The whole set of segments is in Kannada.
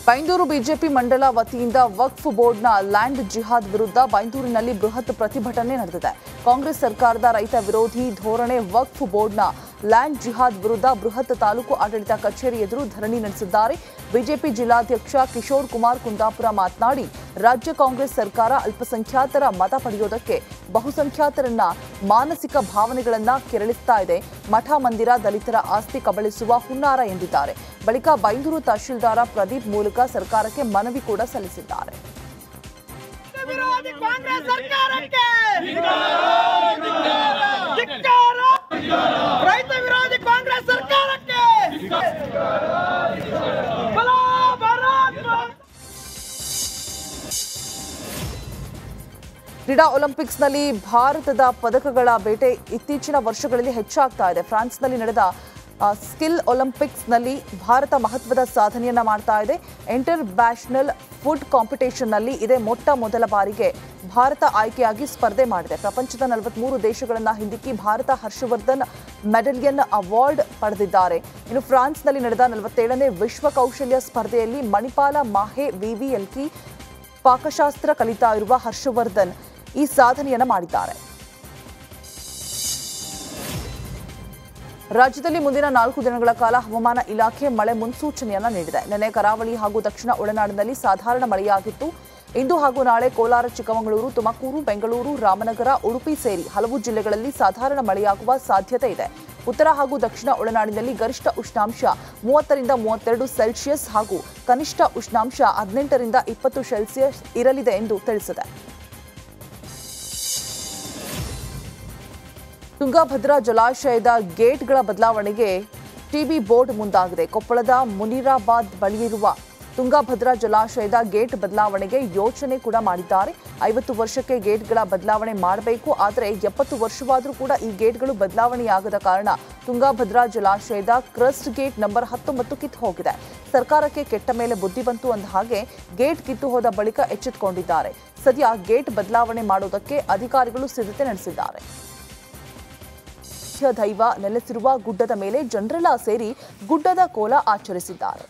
ಬೈಂದೂರು ಬಿಜೆಪಿ ಮಂಡಲ ವತಿಯಿಂದ ವಕ್ಫ್ ಬೋರ್ಡ್ನ ಲ್ಯಾಂಡ್ ಜಿಹಾದ್ ವಿರುದ್ಧ ಬೈಂದೂರಿನಲ್ಲಿ ಬೃಹತ್ ಪ್ರತಿಭಟನೆ ನಡೆದಿದೆ ಕಾಂಗ್ರೆಸ್ ಸರ್ಕಾರದ ರೈತ ವಿರೋಧಿ ಧೋರಣೆ ವಕ್ಫ್ ಬೋರ್ಡ್ನ ಲ್ಯಾಂಡ್ ಜಿಹಾದ್ ವಿರುದ್ಧ ಬೃಹತ್ ತಾಲೂಕು ಆಡಳಿತ ಕಚೇರಿ ಎದುರು ಧರಣಿ ನಡೆಸಿದ್ದಾರೆ ಬಿಜೆಪಿ ಜಿಲ್ಲಾಧ್ಯಕ್ಷ ಕಿಶೋರ್ ಕುಮಾರ್ ಕುಂದಾಪುರ ಮಾತನಾಡಿ ರಾಜ್ಯ ಕಾಂಗ್ರೆಸ್ ಸರ್ಕಾರ ಅಲ್ಪಸಂಖ್ಯಾತರ ಮತ ಪಡೆಯೋದಕ್ಕೆ ಬಹುಸಂಖ್ಯಾತರನ್ನ ಮಾನಸಿಕ ಭಾವನೆಗಳನ್ನ ಕೆರಳಿಸ್ತಾ ಇದೆ ಮಠ ಮಂದಿರ ದಲಿತರ ಆಸ್ತಿ ಕಬಳಿಸುವ ಹುನ್ನಾರ ಎಂದಿದ್ದಾರೆ ಬಳಿಕ ಬೈಂದೂರು ತಹಶೀಲ್ದಾರ ಪ್ರದೀಪ್ ಮೂಲಕ ಸರ್ಕಾರಕ್ಕೆ ಮನವಿ ಕೂಡ ಸಲ್ಲಿಸಿದ್ದಾರೆ ವಿರೋಧಿ ಕಾಂಗ್ರೆಸ್ ಸರ್ಕಾರಕ್ಕೆ ಧಿಕ್ಕಾರ! ರೈತ ವಿರೋಧಿ ಕಾಂಗ್ರೆಸ್ ಸರ್ಕಾರಕ್ಕೆ ಬಲೋ ಭಾರತ್ ಮಾತಾ! ಕ್ರೀಡಾ ಒಲಿಂಪಿಕ್ಸ್ನಲ್ಲಿ ಭಾರತದ ಪದಕಗಳ ಬೇಟೆ ಇತ್ತೀಚಿನ ವರ್ಷಗಳಲ್ಲಿ ಹೆಚ್ಚಾಗ್ತಾ ಇದೆ ಫ್ರಾನ್ಸ್ನಲ್ಲಿ ನಡೆದ ಆ, ಸ್ಕಿಲ್ ಒಲಿಂಪಿಕ್ಸ್ನಲ್ಲಿ ಭಾರತ ಮಹತ್ವದ ಸಾಧನೆಯನ್ನ ಮಾಡ್ತಾ ಇದೆ ಇಂಟರ್ ಬ್ಯಾಷನಲ್ ಫುಡ್ ಕಾಂಪಿಟೇಷನ್ನಲ್ಲಿ ಇದೇ ಮೊಟ್ಟ ಮೊದಲ ಬಾರಿಗೆ ಭಾರತ ಆಯ್ಕೆಯಾಗಿ ಸ್ಪರ್ಧೆ ಮಾಡಿದೆ ಪ್ರಪಂಚದ ನಲವತ್ಮೂರು ದೇಶಗಳನ್ನ ಹಿಂದಿಕ್ಕಿ ಭಾರತ ಹರ್ಷವರ್ಧನ್ ಮೆಡಲಿಯನ್ ಅವಾರ್ಡ್ ಪಡೆದಿದ್ದಾರೆ ಇನ್ನು ಫ್ರಾನ್ಸ್ನಲ್ಲಿ ನಡೆದ ನಲವತ್ತೇಳನೇ ವಿಶ್ವ ಕೌಶಲ್ಯ ಸ್ಪರ್ಧೆಯಲ್ಲಿ ಮಣಿಪಾಲ ಮಾಹೆ ವಿವಿಎಲ್ಕಿ ಪಾಕಶಾಸ್ತ್ರ ಕಲಿತಾ ಇರುವ ಹರ್ಷವರ್ಧನ್ ಈ ಸಾಧನೆಯನ್ನ ಮಾಡಿದ್ದಾರೆ ರಾಜ್ಯದಲ್ಲಿ ಮುಂದಿನ ನಾಲ್ಕು ದಿನಗಳ ಕಾಲ ಹವಾಮಾನ ಇಲಾಖೆ ಮಳೆ ಮುನ್ಸೂಚನೆಯನ್ನ ನೀಡಿದೆ ನಿನ್ನೆ ಕರಾವಳಿ ಹಾಗೂ ದಕ್ಷಿಣ ಒಳನಾಡಿನಲ್ಲಿ ಸಾಧಾರಣ ಮಳೆಯಾಗಿತ್ತು ಇಂದು ಹಾಗೂ ನಾಳೆ ಕೋಲಾರ ಚಿಕ್ಕಮಗಳೂರು ತುಮಕೂರು ಬೆಂಗಳೂರು ರಾಮನಗರ ಉಡುಪಿ ಸೇರಿ ಹಲವು ಜಿಲ್ಲೆಗಳಲ್ಲಿ ಸಾಧಾರಣ ಮಳೆಯಾಗುವ ಸಾಧ್ಯತೆ ಇದೆ ಉತ್ತರ ಹಾಗೂ ದಕ್ಷಿಣ ಒಳನಾಡಿನಲ್ಲಿ ಗರಿಷ್ಠ ಉಷ್ಣಾಂಶ ಮೂವತ್ತರಿಂದ ಮೂವತ್ತೆರಡು ಸೆಲ್ಸಿಯಸ್ ಹಾಗೂ ಕನಿಷ್ಠ ಉಷ್ಣಾಂಶ ಹದಿನೆಂಟರಿಂದ ಇಪ್ಪತ್ತು ಸೆಲ್ಸಿಯಸ್ ಇರಲಿದೆ ಎಂದು ತಿಳಿಸಿದೆ ತುಂಗಭದ್ರಾ ಜಲಾಶಯದ ಗೇಟ್ಗಳ ಬದಲಾವಣೆಗೆ ಟಿಬಿ ಬೋರ್ಡ್ ಮುಂದಾಗಿದೆ ಕೊಪ್ಪಳದ ಮುನಿರಾಬಾದ್ ಬಳಿಯಿರುವ ತುಂಗಭದ್ರಾ ಜಲಾಶಯದ ಗೇಟ್ ಬದಲಾವಣೆಗೆ ಯೋಚನೆ ಕೂಡ ಮಾಡಿದ್ದಾರೆ ಐವತ್ತು ವರ್ಷಕ್ಕೆ ಗೇಟ್ಗಳ ಬದಲಾವಣೆ ಮಾಡಬೇಕು ಆದರೆ ಎಪ್ಪತ್ತು ವರ್ಷವಾದರೂ ಕೂಡ ಈ ಗೇಟ್ಗಳು ಬದಲಾವಣೆಯಾಗದ ಕಾರಣ ತುಂಗಭದ್ರಾ ಜಲಾಶಯದ ಕ್ರಸ್ಟ್ ಗೇಟ್ ನಂಬರ್ ಹತ್ತೊಂಬತ್ತು ಕಿತ್ತು ಹೋಗಿದೆ ಸರ್ಕಾರಕ್ಕೆ ಕೆಟ್ಟ ಮೇಲೆ ಬುದ್ಧಿ ಬಂತು ಅಂದ ಹಾಗೆ ಗೇಟ್ ಕಿತ್ತು ಹೋದ ಬಳಿಕ ಎಚ್ಚೆತ್ತುಕೊಂಡಿದ್ದಾರೆ ಸದ್ಯ ಗೇಟ್ ಬದಲಾವಣೆ ಮಾಡೋದಕ್ಕೆ ಅಧಿಕಾರಿಗಳು ಸಿದ್ಧತೆ ನಡೆಸಿದ್ದಾರೆ ಮುಖ್ಯ ದೈವ ನೆಲೆಸಿರುವ ಗುಡ್ಡದ ಮೇಲೆ ಜನರೆಲ್ಲ ಸೇರಿ ಗುಡ್ಡದ ಕೋಲ ಆಚರಿಸಿದ್ದಾರೆ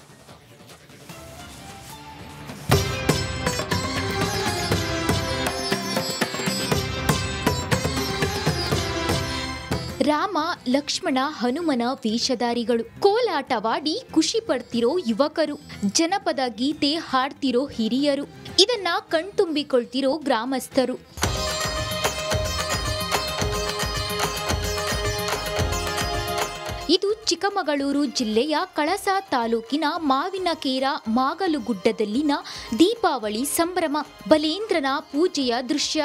ರಾಮ ಲಕ್ಷ್ಮಣ ಹನುಮನ ವೇಷಧಾರಿಗಳು ಕೋಲಾಟವಾಡಿ ಖುಷಿ ಪಡ್ತಿರೋ ಯುವಕರು ಜನಪದ ಗೀತೆ ಹಾಡ್ತಿರೋ ಹಿರಿಯರು ಇದನ್ನ ಕಣ್ತುಂಬಿಕೊಳ್ತಿರೋ ಗ್ರಾಮಸ್ಥರು ಇದು ಚಿಕ್ಕಮಗಳೂರು ಜಿಲ್ಲೆಯ ಕಳಸ ತಾಲೂಕಿನ ಮಾವಿನಕೇರ ಮಾಗಲುಗುಡ್ಡದಲ್ಲಿನ ದೀಪಾವಳಿ ಸಂಭ್ರಮ ಬಲೇಂದ್ರನ ಪೂಜೆಯ ದೃಶ್ಯ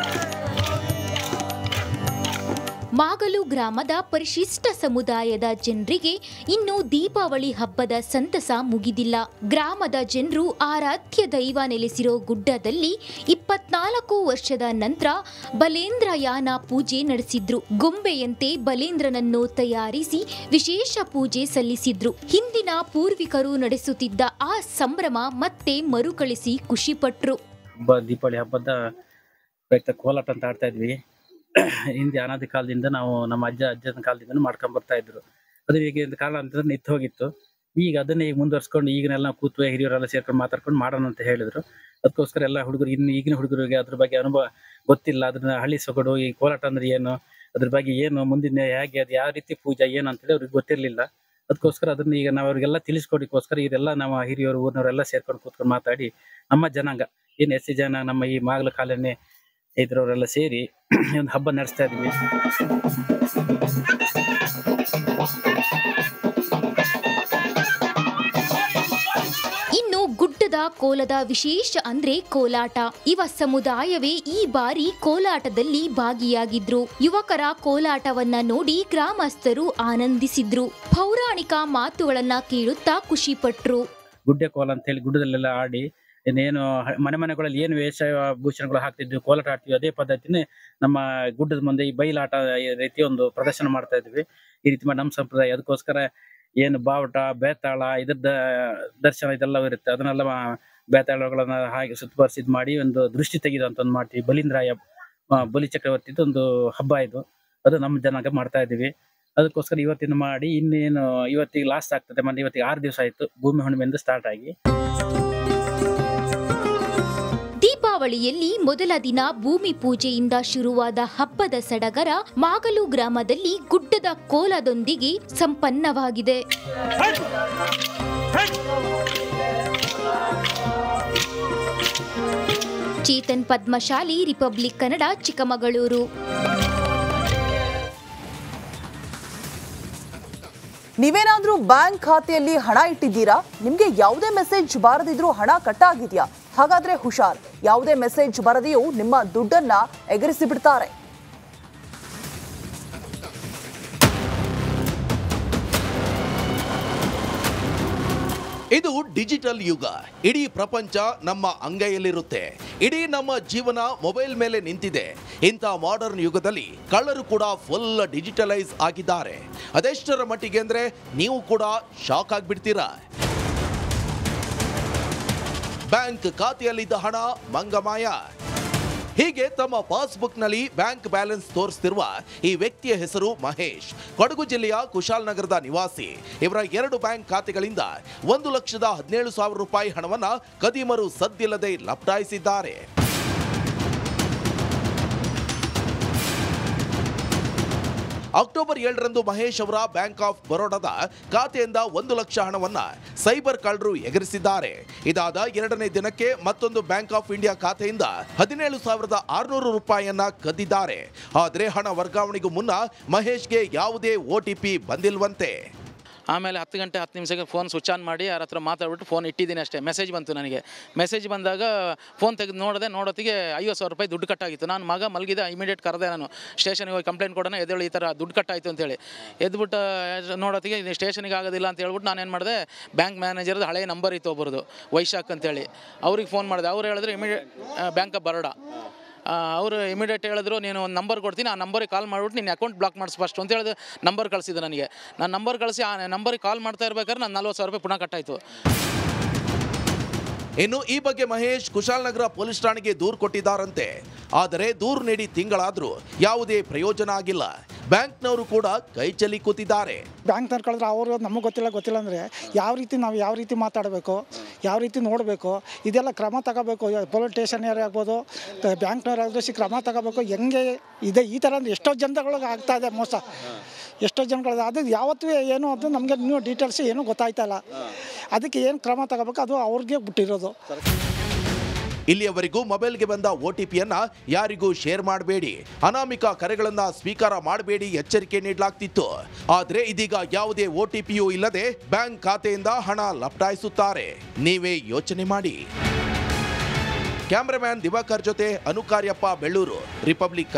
ಮಾಗಲು ಗ್ರಾಮದ ಪರಿಶಿಷ್ಟ ಸಮುದಾಯದ ಜನರಿಗೆ ಇನ್ನು ದೀಪಾವಳಿ ಹಬ್ಬದ ಸಂತಸ ಮುಗಿದಿಲ್ಲ ಗ್ರಾಮದ ಜನರು ಆರಾಧ್ಯ ದೈವ ನೆಲೆಸಿರೋ ಗುಡ್ಡದಲ್ಲಿ ಇಪ್ಪತ್ನಾಲ್ಕು ವರ್ಷದ ನಂತರ ಬಲೇಂದ್ರಯಾನ ಪೂಜೆ ನಡೆಸಿದ್ರು ಗೊಂಬೆಯಂತೆ ಬಲೇಂದ್ರನನ್ನು ತಯಾರಿಸಿ ವಿಶೇಷ ಪೂಜೆ ಸಲ್ಲಿಸಿದ್ರು ಹಿಂದಿನ ಪೂರ್ವಿಕರು ನಡೆಸುತ್ತಿದ್ದ ಆ ಸಂಭ್ರಮ ಮತ್ತೆ ಮರುಕಳಿಸಿ ಖುಷಿಪಟ್ರು ಹಬ್ಬ ದೀಪಾವಳಿ ಹಬ್ಬದ ಪ್ರಯುಕ್ತ ಕೋಲಾಟ ಅಂತ ಆಡ್ತಾ ಇದ್ವಿ ಹಿಂದೆ ಅನಾದಿ ಕಾಲದಿಂದ ನಾವು ನಮ್ಮ ಅಜ್ಜ ಅಜ್ಜನ ಕಾಲದಿಂದ ಮಾಡ್ಕೊಂಡ್ ಬರ್ತಾ ಇದ್ರು ಅದು ಈಗ ಕಾಲ ಅಂತ ನಿಂತು ಹೋಗಿತ್ತು ಈಗ ಅದನ್ನೇ ಈಗ ಮುಂದುವರ್ಸ್ಕೊಂಡು ಈಗಿನೆಲ್ಲ ನಾವು ಕೂತು ಹಿರಿಯರೆಲ್ಲ ಸೇರ್ಕೊಂಡು ಮಾತಾಡ್ಕೊಂಡು ಮಾಡೋಣ ಅಂತ ಹೇಳಿದ್ರು ಅದಕ್ಕೋಸ್ಕರ ಎಲ್ಲ ಹುಡುಗರು ಇನ್ನು ಈಗಿನ ಹುಡುಗರಿಗೆ ಅದ್ರ ಬಗ್ಗೆ ಅನುಭವ ಗೊತ್ತಿಲ್ಲ ಅದನ್ನ ಹಳ್ಳಿ ಸೊಗಡು ಈ ಕೋಲಾಟ ಅಂದ್ರೆ ಏನು ಅದ್ರ ಬಗ್ಗೆ ಏನು ಮುಂದಿನ ಹೇಗೆ ಅದು ಯಾವ ರೀತಿ ಪೂಜೆ ಏನು ಅಂತೇಳಿ ಅವ್ರಿಗೆ ಗೊತ್ತಿರಲಿಲ್ಲ ಅದಕ್ಕೋಸ್ಕರ ಅದನ್ನ ಈಗ ನಾವು ಅವ್ರಿಗೆಲ್ಲ ತಿಳಿಸ್ಕೊಡಕ್ಕೋಸ್ಕರ ಇದೆಲ್ಲ ನಮ್ಮ ಹಿರಿಯರು ಊರಿನವರೆಲ್ಲ ಸೇರ್ಕೊಂಡು ಕೂತ್ಕೊಂಡು ಮಾತಾಡಿ ನಮ್ಮ ಜನಾಂಗ ಏನು ಎಸ್ ಸಿ ಜನ ನಮ್ಮ ಈ ಮಾಗಲ ಕಾಲನಿ ಇದ್ರವರೆಲ್ಲ ಸೇರಿ ಒಂದು ಹಬ್ಬ ನಡೆಸ್ತಾ ಇದ್ವಿ ಇನ್ನು ಗುಡ್ಡದ ಕೋಲದ ವಿಶೇಷ ಅಂದ್ರೆ ಕೋಲಾಟ ಇವ ಸಮುದಾಯವೇ ಈ ಬಾರಿ ಕೋಲಾಟದಲ್ಲಿ ಭಾಗಿಯಾಗಿದ್ರು ಯುವಕರ ಕೋಲಾಟವನ್ನ ನೋಡಿ ಗ್ರಾಮಸ್ಥರು ಆನಂದಿಸಿದ್ರು ಪೌರಾಣಿಕ ಮಾತುಗಳನ್ನ ಕೇಳುತ್ತಾ ಖುಷಿಪಟ್ರು ಗುಡ್ಡೆ ಕೋಲ ಅಂತ ಹೇಳಿ ಗುಡ್ಡದಲ್ಲೆಲ್ಲ ಆಡಿ ಇನ್ನೇನು ಹ- ಮನೆ ಮನೆಗಳಲ್ಲಿ ಏನು ವೇಷ ಭೂಷಣಗಳು ಹಾಕ್ತಿದ್ವಿ ಕೋಲಾಟ ಆಡ್ತೀವಿ ಅದೇ ಪದ್ಧತಿನೇ ನಮ್ಮ ಗುಡ್ಡದ ಮುಂದೆ ಈ ಬಯಲಾಟ ಈ ರೀತಿ ಒಂದು ಪ್ರದರ್ಶನ ಮಾಡ್ತಾ ಇದ್ವಿ ಈ ರೀತಿ ಮಾಡಿ ನಮ್ಮ ಸಂಪ್ರದಾಯ ಅದಕ್ಕೋಸ್ಕರ ಏನು ಬಾವುಟ ಬೇತಾಳ ಇದ್ರದ್ದ ದರ್ಶನ ಇದೆಲ್ಲ ಇರುತ್ತೆ ಅದನ್ನೆಲ್ಲ ಮಾ- ಬೇತಾಳಗಳನ್ನ ಹಾಗೆ ಸುತ್ತುವರಿಸಿ ಇದ್ ಮಾಡಿ ಒಂದು ದೃಷ್ಟಿ ತೆಗೆದು ಅಂತ ಒಂದು ಮಾಡ್ತೀವಿ ಬಲಿಂದ್ರಾಯ ಆ, ಬಲಿ ಚಕ್ರವರ್ತಿದು ಒಂದು ಹಬ್ಬ ಇದು ಅದು ನಮ್ಮ ಜನಾಂಗ ಮಾಡ್ತಾ ಇದೀವಿ ಅದಕ್ಕೋಸ್ಕರ ಇವತ್ತಿನ ಮಾಡಿ ಇನ್ನೇನು ಇವತ್ತಿಗೆ ಲಾಸ್ಟ್ ಆಗ್ತದೆ ಮತ್ತೆ ಇವತ್ತಿಗೆ ಆರು ದಿವಸ ಆಯ್ತು ಭೂಮಿ ಹುಣ್ಣಿಮೆಯಿಂದ ಸ್ಟಾರ್ಟ್ ಆಗಿ ದೀಪಾವಳಿಯಲ್ಲಿ ಮೊದಲ ದಿನ ಭೂಮಿ ಪೂಜೆಯಿಂದ ಶುರುವಾದ ಹಬ್ಬದ ಸಡಗರ ಮಾಗಲು ಗ್ರಾಮದಲ್ಲಿ ಗುಡ್ಡದ ಕೋಲದೊಂದಿಗೆ ಸಂಪನ್ನವಾಗಿದೆ ಚೇತನ್ ಪದ್ಮಶಾಲಿ ರಿಪಬ್ಲಿಕ್ ಕನ್ನಡ ಚಿಕ್ಕಮಗಳೂರು ನೀವೇನಾದ್ರೂ ಬ್ಯಾಂಕ್ ಖಾತೆಯಲ್ಲಿ ಹಣ ಇಟ್ಟಿದ್ದೀರಾ ನಿಮ್ಗೆ ಯಾವುದೇ ಮೆಸೇಜ್ ಬಾರದಿದ್ರೂ ಹಣ ಕಟ್ ಆಗಿದ್ಯಾ ಹಾಗಾದ್ರೆ ಹುಷಾರ್ ಯಾವುದೇ ಮೆಸೇಜ್ ಬರದೆಯೂ ನಿಮ್ಮ ದುಡ್ಡನ್ನ ಎಗರಿಸಿ ಬಿಡ್ತಾರೆ ಇದು ಡಿಜಿಟಲ್ ಯುಗ ಇಡೀ ಪ್ರಪಂಚ ನಮ್ಮ ಅಂಗೈಯಲ್ಲಿರುತ್ತೆ ಇಡೀ ನಮ್ಮ ಜೀವನ ಮೊಬೈಲ್ ಮೇಲೆ ನಿಂತಿದೆ ಇಂಥ ಮಾಡರ್ನ್ ಯುಗದಲ್ಲಿ ಕಳ್ಳರು ಕೂಡ ಫುಲ್ ಡಿಜಿಟಲೈಸ್ ಆಗಿದ್ದಾರೆ ಅದೆಷ್ಟರ ಮಟ್ಟಿಗೆ ಅಂದ್ರೆ ನೀವು ಕೂಡ ಶಾಕ್ ಆಗ್ಬಿಡ್ತೀರಾ ಬ್ಯಾಂಕ್ ಖಾತೆಯಲ್ಲಿದ್ದ ಹಣ ಮಂಗಮಾಯ ಹೀಗೆ ತಮ್ಮ ಪಾಸ್ಬುಕ್ನಲ್ಲಿ ಬ್ಯಾಂಕ್ ಬ್ಯಾಲೆನ್ಸ್ ತೋರಿಸ್ತಿರುವ ಈ ವ್ಯಕ್ತಿಯ ಹೆಸರು ಮಹೇಶ್ ಕೊಡಗು ಜಿಲ್ಲೆಯ ಕುಶಾಲನಗರದ ನಿವಾಸಿ ಇವರ ಎರಡು ಬ್ಯಾಂಕ್ ಖಾತೆಗಳಿಂದ ಒಂದು ಲಕ್ಷದ ಹದಿನೇಳು ಸಾವಿರ ರೂಪಾಯಿ ಹಣವನ್ನ ಕದಿಮರು ಸದ್ದಿಲ್ಲದೆ ಲಪಟಾಯಿಸಿದ್ದಾರೆ ಅಕ್ಟೋಬರ್ ಏಳರಂದು ಮಹೇಶ್ ಅವರ ಬ್ಯಾಂಕ್ ಆಫ್ ಬರೋಡಾದ ಖಾತೆಯಿಂದ ಒಂದು ಲಕ್ಷ ಹಣವನ್ನ ಸೈಬರ್ ಕಳ್ಳರು ಎಗರಿಸಿದ್ದಾರೆ ಇದಾದ ಎರಡನೇ ದಿನಕ್ಕೆ ಮತ್ತೊಂದು ಬ್ಯಾಂಕ್ ಆಫ್ ಇಂಡಿಯಾ ಖಾತೆಯಿಂದ ಹದಿನೇಳು ಸಾವಿರದ ಆರುನೂರು ರೂಪಾಯಿಯನ್ನ ಕದ್ದಿದ್ದಾರೆ ಆದರೆ ಹಣ ವರ್ಗಾವಣೆಗೂ ಮುನ್ನ ಮಹೇಶ್ಗೆ ಯಾವುದೇ ಒ ಟಿ ಪಿ ಬಂದಿಲ್ವಂತೆ ಆಮೇಲೆ ಹತ್ತು ಗಂಟೆ ಹತ್ತು ನಿಮಿಷಕ್ಕೆ ಫೋನ್ ಸ್ವಿಚ್ ಆನ್ ಮಾಡಿ ಯಾರ ಹತ್ರ ಮಾತಾಡ್ಬಿಟ್ಟು ಫೋನ್ ಇಟ್ಟಿದ್ದೀನಿ ಅಷ್ಟೇ ಮೆಸೇಜ್ ಬಂತು ನನಗೆ ಮೆಸೇಜ್ ಬಂದಾಗ ಫೋನ್ ತೆಗೆದು ನೋಡಿದೆ ನೋಡೋತ್ತಿಗೆ ಐವತ್ತು ಸಾವಿರ ರೂಪಾಯಿ ದುಡ್ಡು ಕಟ್ಟಾಗಿತ್ತು ನಾನು ಮಗ ಮಲಗಿದ ಇಮಿಡಿಯೇಟ್ ಕರೆದೆ ನಾನು ಸ್ಟೇಷನ್ಗೆ ಹೋಗಿ ಕಂಪ್ಲೇಂಟ್ ಕೊಡೋಣ ಎದ್ದೇಳಿ ಈ ಥರ ದುಡ್ಡು ಕಟ್ಟಾಯಿತು ಅಂತೇಳಿ ಎದ್ಬಿಟ್ಟು ನೋಡೋತ್ತಿಗೆ ಇದು ಸ್ಟೇಷನ್ಗೆ ಆಗೋದಿಲ್ಲ ಅಂತ ಹೇಳ್ಬಿಟ್ಟು ನಾನು ಏನು ಮಾಡಿದೆ ಬ್ಯಾಂಕ್ ಮ್ಯಾನೇಜರ್ದು ಹಳೆಯ ನಂಬರ್ ಇತ್ತು ಒಬ್ಬರದು ವೈಶಾಖ್ ಅಂತೇಳಿ ಅವ್ರಿಗೆ ಫೋನ್ ಮಾಡಿದೆ ಅವ್ರು ಹೇಳಿದ್ರು ಇಮಿಡಿಯೇಟ್ ಬ್ಯಾಂಕ್ ಆಫ್ ಬರೋಡಾ ಅವರು ಇಮಿಡಿಯೇಟ್ ಹೇಳಿದ್ರು ನೀನು ಒಂದು ನಂಬರ್ ಕೊಡ್ತೀನಿ ಆ ನಂಬರಿಗೆ ಕಾಲ್ ಮಾಡಿಬಿಟ್ಟು ನಿನ್ನ ಅಕೌಂಟ್ ಬ್ಲಾಕ್ ಮಾಡಿಸ್ ಫಸ್ಟ್ ಅಂತ ಹೇಳಿದ್ರು ನಂಬರ್ ಕಳಿಸಿದ್ದು ನನಗೆ ನಾನು ನಂಬರ್ ಕಳಿಸಿ ಆ ನಂಬರಿಗೆ ಕಾಲ್ ಮಾಡ್ತಾ ಇರ್ಬೇಕಾದ್ರೆ ನಾನು ನಲ್ವತ್ತು ಸಾವಿರ ರೂಪಾಯಿ ಪುನಃ ಕಟ್ಟಾಯಿತು ಇನ್ನು ಈ ಬಗ್ಗೆ ಮಹೇಶ್ ಕುಶಾಲನಗರ ಪೊಲೀಸ್ ಠಾಣೆಗೆ ದೂರು ಕೊಟ್ಟಿದ್ದಾರಂತೆ ಆದರೆ ದೂರು ನೀಡಿ ತಿಂಗಳಾದ್ರೂ ಯಾವುದೇ ಪ್ರಯೋಜನ ಆಗಿಲ್ಲ ಬ್ಯಾಂಕ್ನವರು ಕೂಡ ಕೈ ಚೆಲ್ಲಿ ಕೂತಿದ್ದಾರೆ ಬ್ಯಾಂಕ್ನವ್ರು ಕಳೆದ್ರೆ ಅವರು ನಮಗೆ ಗೊತ್ತಿಲ್ಲ ಗೊತ್ತಿಲ್ಲ ಅಂದರೆ ಯಾವ ರೀತಿ ನಾವು ಯಾವ ರೀತಿ ಮಾತಾಡಬೇಕು ಯಾವ ರೀತಿ ನೋಡಬೇಕು ಇದೆಲ್ಲ ಕ್ರಮ ತಗೋಬೇಕು ಪೊಲೀಸ್ ಸ್ಟೇಷನ್ ಆಗ್ಬೋದು ಬ್ಯಾಂಕ್ನವ್ರು ಆದಷ್ಟು ಕ್ರಮ ತಗೋಬೇಕು ಹೆಂಗೆ ಇದೆ ಈ ಥರ ಅಂದ್ರೆ ಎಷ್ಟೋ ಜನಗಳಿಗೆ ಆಗ್ತಾ ಇದೆ ಮೋಸ ಎಷ್ಟೋ ಜನಗಳು ಅದು ಯಾವತ್ತೂ ಏನು ಅದು ನಮಗೆ ಇನ್ನೂ ಡೀಟೇಲ್ಸ್ ಏನೂ ಗೊತ್ತಾಯ್ತಾ ಇಲ್ಲ ಅದಕ್ಕೆ ಏನು ಕ್ರಮ ತಗೋಬೇಕು ಅದು ಅವ್ರಿಗೆ ಬಿಟ್ಟಿರೋದು ಇಲ್ಲಿಯವರೆಗೂ ಮೊಬೈಲ್ಗೆ ಬಂದ ಒ ಟಿ ಪಿಯನ್ನ ಯಾರಿಗೂ ಶೇರ್ ಮಾಡಬೇಡಿ ಅನಾಮಿಕ ಕರೆಗಳನ್ನ ಸ್ವೀಕಾರ ಮಾಡಬೇಡಿ ಎಚ್ಚರಿಕೆ ನೀಡಲಾಗ್ತಿತ್ತು ಆದ್ರೆ ಇದೀಗ ಯಾವುದೇ ಒ ಟಿ ಪಿಯೂ ಇಲ್ಲದೆ ಬ್ಯಾಂಕ್ ಖಾತೆಯಿಂದ ಹಣ ಲಪಟಾಯಿಸುತ್ತಾರೆ ನೀವೇ ಯೋಚನೆ ಮಾಡಿ ಕ್ಯಾಮ್ರಾಮ್ಯಾನ್ ದಿವಾಕರ್ ಜೊತೆ ಅನುಕಾರ್ಯಪ್ಪ ಬೆಳ್ಳೂರು ರಿಪಬ್ಲಿಕ್